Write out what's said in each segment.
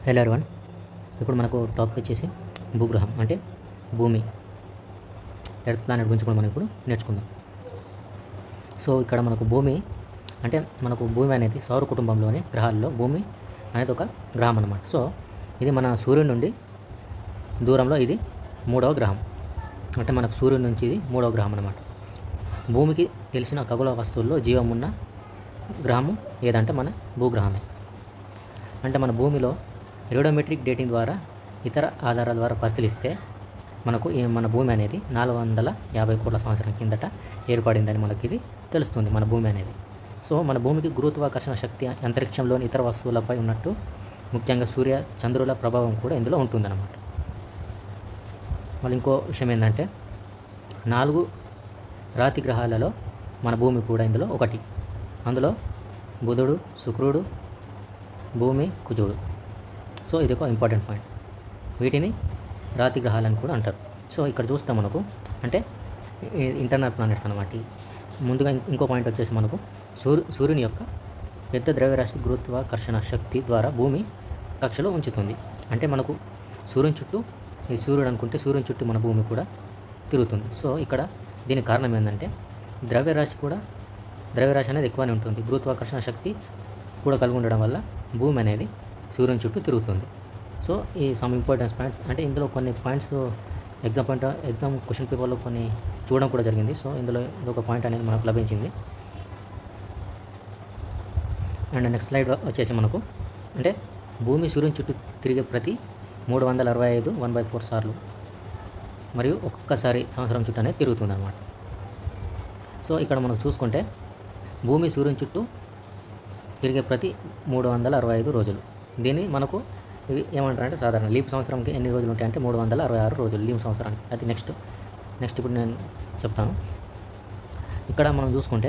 Hello everyone ఇప్పుడు మనకు topic వచ్చేసి భూగ్రహం అంటే భూమి ఎర్త్ ప్లానెట్ గురించి కూడా మనం ఇప్పుడు నేర్చుకుందాం సో ఇక్కడ మనకు భూమి అంటే మనకు భూమి అనేది సౌర కుటుంబంలోని గ్రహాల్లో భూమి అనేది ఒక గ్రహం అన్నమాట సో ఇది మన సూర్యుడి నుండి దూరంలో ఇది మూడవ గ్రహం అంటే మనకు సూర్యుడి నుంచి ఇది మూడవ గ్రహం అన్నమాట భూమికి తెలిసిన ఖగోళ వస్తువుల్లో జీవం ఉన్న గ్రహము ఏదంటే మన భూగ్రహమే అంటే మన భూమిలో రేడియోమెట్రిక్ డేటింగ్ ద్వారా ఇతర ఆధారాల ద్వారా పరిశీలిస్తే మనకు ఈ మన భూమి అనేది నాలుగు వందల యాభై కోట్ల సంవత్సరం కిందట ఏర్పడిందని మనకి ఇది తెలుస్తుంది మన భూమి అనేది సో మన భూమికి గురుత్వాకర్షణ శక్తి అంతరిక్షంలోని ఇతర వస్తువులపై ఉన్నట్టు ముఖ్యంగా సూర్య చంద్రుల ప్రభావం కూడా ఇందులో ఉంటుందన్నమాట మళ్ళీ ఇంకో విషయం ఏంటంటే నాలుగు రాతి గ్రహాలలో మన భూమి కూడా ఇందులో ఒకటి అందులో బుధుడు శుక్రుడు భూమి కుజుడు సో ఇది ఒక ఇంపార్టెంట్ పాయింట్ వీటిని రాతి గ్రహాలని కూడా అంటారు సో ఇక్కడ చూస్తే మనకు అంటే ఇంటర్నల్ ప్లానెట్స్ అన్నమాట ఇవి. ముందుగా ఇం- ఇంకో పాయింట్ వచ్చేసి మనకు సూర్యు సూర్యుని యొక్క పెద్ద ద్రవ్యరాశి గురుత్వాకర్షణ శక్తి ద్వారా భూమి కక్షలో ఉంచుతుంది అంటే మనకు సూర్యుని చుట్టూ ఈ సూర్యుడు అనుకుంటే సూర్యుని చుట్టూ మన భూమి కూడా తిరుగుతుంది సో ఇక్కడ దీనికి కారణం ఏంటంటే ద్రవ్యరాశి కూడా ద్రవ్యరాశి అనేది ఎక్కువనే ఉంటుంది గురుత్వాకర్షణ శక్తి కూడా కలిగి ఉండడం వల్ల భూమి అనేది సూర్యుని చుట్టూ తిరుగుతుంది సో ఈ సమ్ ఇంపార్టెన్స్ పాయింట్స్ అంటే ఇందులో కొన్ని points exam point exam question పేపర్లో కొన్ని చూడడం కూడా జరిగింది సో ఇందులో ఇదొక పాయింట్ అనేది మనకు లభించింది అండ్ నెక్స్ట్ స్లైడ్ వచ్చేసి మనకు అంటే భూమి సూర్యుని చుట్టూ తిరిగే ప్రతి మూడు వందల అరవై ఐదు వన్ బై ఫోర్ సార్లు మరియు ఒక్కొక్కసారి సంవత్సరం చుట్టూ అనేది తిరుగుతుంది అనమాట సో ఇక్కడ మనం చూసుకుంటే భూమి సూర్యుని చుట్టూ తిరిగే ప్రతి మూడు వందల అరవై ఐదు రోజులు దీన్ని మనకు ఇవి ఏమంటారంటే సాధారణ లీప్ సంవత్సరంకి ఎన్ని రోజులు ఉంటాయంటే మూడు వందల అరవై ఆరు రోజులు లీప్ సంవత్సరానికి అది నెక్స్ట్ నెక్స్ట్ ఇప్పుడు నేను చెప్తాను ఇక్కడ మనం చూసుకుంటే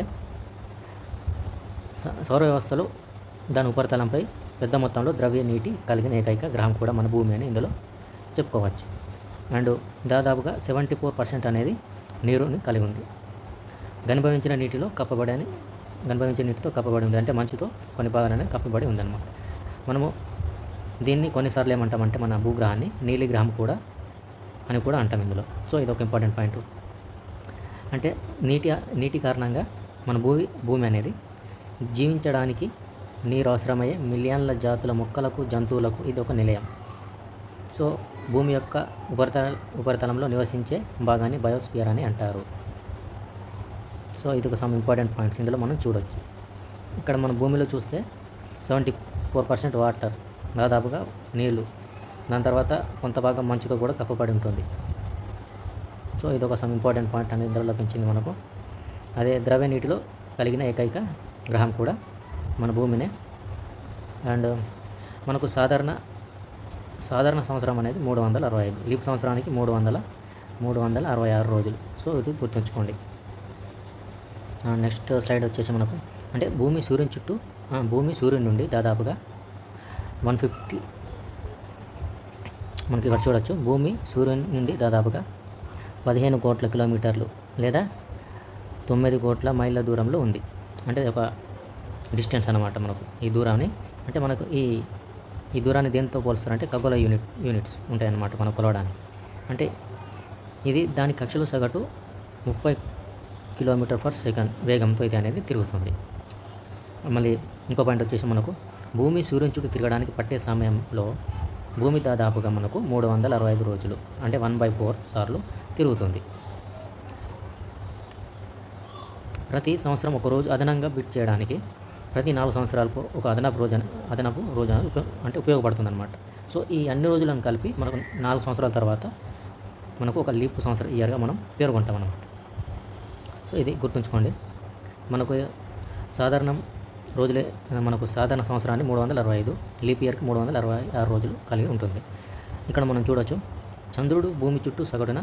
స- సౌర వ్యవస్థలో దాని ఉపరితలంపై పెద్ద మొత్తంలో ద్రవ్య నీటి కలిగిన ఏకైక గ్రహం కూడా మన భూమి అని ఇందులో చెప్పుకోవచ్చు అండ్ దాదాపుగా సెవెంటీ ఫోర్ పర్సెంట్ అనేది నీరుని కలిగి ఉంది గనిభవించిన నీటిలో కప్పబడి అని గనిభవించిన నీటితో కప్పబడి ఉంది అంటే మంచుతో కొన్ని భాగాలు అనేది కప్పబడి ఉందన్నమాట మనము దీన్ని కొన్నిసార్లు ఏమంటామంటే మన భూగ్రహాన్ని నీలి గ్రహం కూడా అని కూడా అంటాం ఇందులో సో ఇది ఒక ఇంపార్టెంట్ పాయింట్ అంటే నీటి నీటి కారణంగా మన భూమి భూమి అనేది జీవించడానికి నీరు అవసరమయ్యే మిలియన్ల జాతుల మొక్కలకు జంతువులకు ఇది ఒక నిలయం సో భూమి యొక్క ఉపరితల ఉపరితలంలో నివసించే భాగాన్ని బయోస్పియర్ అని అంటారు సో ఇది ఒక సమ్ ఇంపార్టెంట్ పాయింట్స్ ఇందులో మనం చూడొచ్చు ఇక్కడ మన భూమిలో చూస్తే సెవెంటీ ఫోర్ పర్సెంట్ వాటర్ దాదాపుగా నీళ్ళు దాని తర్వాత కొంత భాగం మంచుతో కూడా కప్పబడి ఉంటుంది సో ఇది ఒక సమ్ ఇంపార్టెంట్ పాయింట్ అనేది ఇందులో లభించింది మనకు అదే ద్రవ్య నీటిలో కలిగిన ఏకైక గ్రహం కూడా మన భూమినే అండ్ మనకు సాధారణ సాధారణ సంవత్సరం అనేది మూడు వందల అరవై ఐదు లీప్ సంవత్సరానికి మూడు వందల మూడు వందల అరవై ఆరు రోజులు సో ఇది గుర్తుంచుకోండి నెక్స్ట్ స్లైడ్ వచ్చేసి మనకు అంటే భూమి సూర్యుని చుట్టూ ఆ, భూమి సూర్యుని నుండి దాదాపుగా వన్ ఫిఫ్టీ మనకి ఇక్కడ చూడొచ్చు భూమి సూర్యుని నుండి దాదాపుగా పదిహేను కోట్ల కిలోమీటర్లు లేదా తొమ్మిది కోట్ల మైళ్ళ దూరంలో ఉంది అంటే ఒక డిస్టెన్స్ అన్నమాట మనకు ఈ దూరాన్ని అంటే మనకు ఈ ఈ దూరాన్ని దేంతో పోలుస్తారంటే ఖగోళ యూనిట్ యూనిట్స్ ఉంటాయన్నమాట మనం కొలవడానికి అంటే ఇది దాని కక్షలో సగటు ముప్పై కిలోమీటర్ పర్ సెకండ్ వేగంతో ఇది అనేది తిరుగుతుంది మళ్ళీ ఇంకో పాయింట్ వచ్చేసి మనకు భూమి సూర్యుని చుట్టూ తిరగడానికి పట్టే సమయంలో భూమి దాదాపుగా మనకు మూడు వందల అరవై ఐదు రోజులు అంటే వన్ బై ఫోర్ సార్లు తిరుగుతుంది ప్రతి సంవత్సరం ఒక రోజు అదనంగా బిట్ చేయడానికి ప్రతి నాలుగు సంవత్సరాలకు ఒక అదనపు రోజు అన- అదనపు రోజు అనేది ఉపయో- అంటే ఉపయోగపడుతుంది అనమాట సో ఈ అన్ని రోజులను కలిపి మనకు నాలుగు సంవత్సరాల తర్వాత మనకు ఒక లీప్ సంవత్సరం ఇయర్గా మనం పేర్కొంటాం అనమాట సో ఇది గుర్తుంచుకోండి మనకు సాధారణం రోజులే మనకు సాధారణ సంవత్సరాన్ని మూడు వందల అరవై ఐదు లీప్ ఇయర్కి మూడు వందల అరవై ఆరు రోజులు కలిగి ఉంటుంది ఇక్కడ మనం చూడొచ్చు చంద్రుడు భూమి చుట్టూ సగటున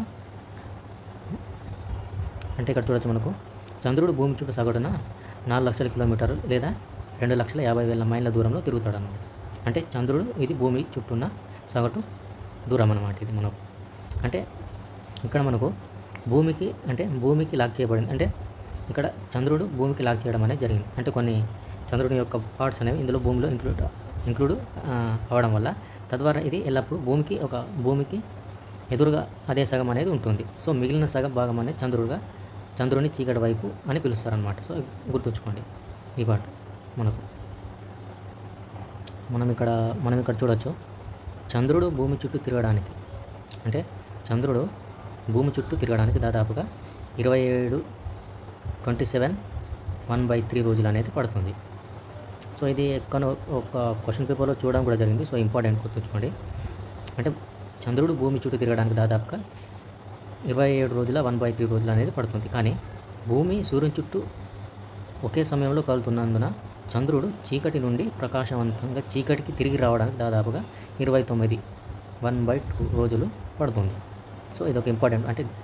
అంటే ఇక్కడ చూడొచ్చు మనకు చంద్రుడు భూమి చుట్టూ సగటున నాలుగు లక్షల కిలోమీటర్లు లేదా రెండు లక్షల యాభై వేల మైళ్ళ దూరంలో తిరుగుతాడు అన్నమాట అంటే చంద్రుడు ఇది భూమి చుట్టూన్న సగటు దూరం అన్నమాట ఇది మనకు అంటే ఇక్కడ మనకు భూమికి అంటే భూమికి లాక్ చేయబడింది అంటే ఇక్కడ చంద్రుడు భూమికి లాక్ చేయడం అనేది జరిగింది అంటే కొన్ని చంద్రుడి యొక్క పార్ట్స్ అనేవి ఇందులో భూమిలో ఇంక్లూడ్ ఇంక్లూడ్ అవ్వడం వల్ల తద్వారా ఇది ఎల్లప్పుడూ భూమికి ఒక భూమికి ఎదురుగా అదే సగం అనేది ఉంటుంది సో మిగిలిన సగం భాగం అనేది చంద్రుడుగా చంద్రుని చీకటి వైపు అని పిలుస్తారనమాట సో గుర్తుంచుకోండి ఈ పాట మనకు మనం ఇక్కడ మనం ఇక్కడ చూడొచ్చు చంద్రుడు భూమి చుట్టూ తిరగడానికి అంటే చంద్రుడు భూమి చుట్టూ తిరగడానికి దాదాపుగా ఇరవై ఏడు twenty seven one by three రోజులు అనేది పడుతుంది సో ఇది ఎక్కడో ఒక క్వశ్చన్ పేపర్లో చూడడం కూడా జరిగింది సో ఇంపార్టెంట్ గుర్తుంచుకోండి అంటే చంద్రుడు భూమి చుట్టూ తిరగడానికి దాదాపుగా ఇరవై ఏడు రోజుల వన్ బై త్రీ రోజులు అనేది పడుతుంది కానీ భూమి సూర్యుని చుట్టూ ఒకే సమయంలో కలుతున్నందున చంద్రుడు చీకటి నుండి ప్రకాశవంతంగా చీకటికి తిరిగి రావడానికి దాదాపుగా ఇరవై తొమ్మిది వన్ బై టూ రోజులు పడుతుంది సో ఇది ఒక ఇంపార్టెంట్ అంటే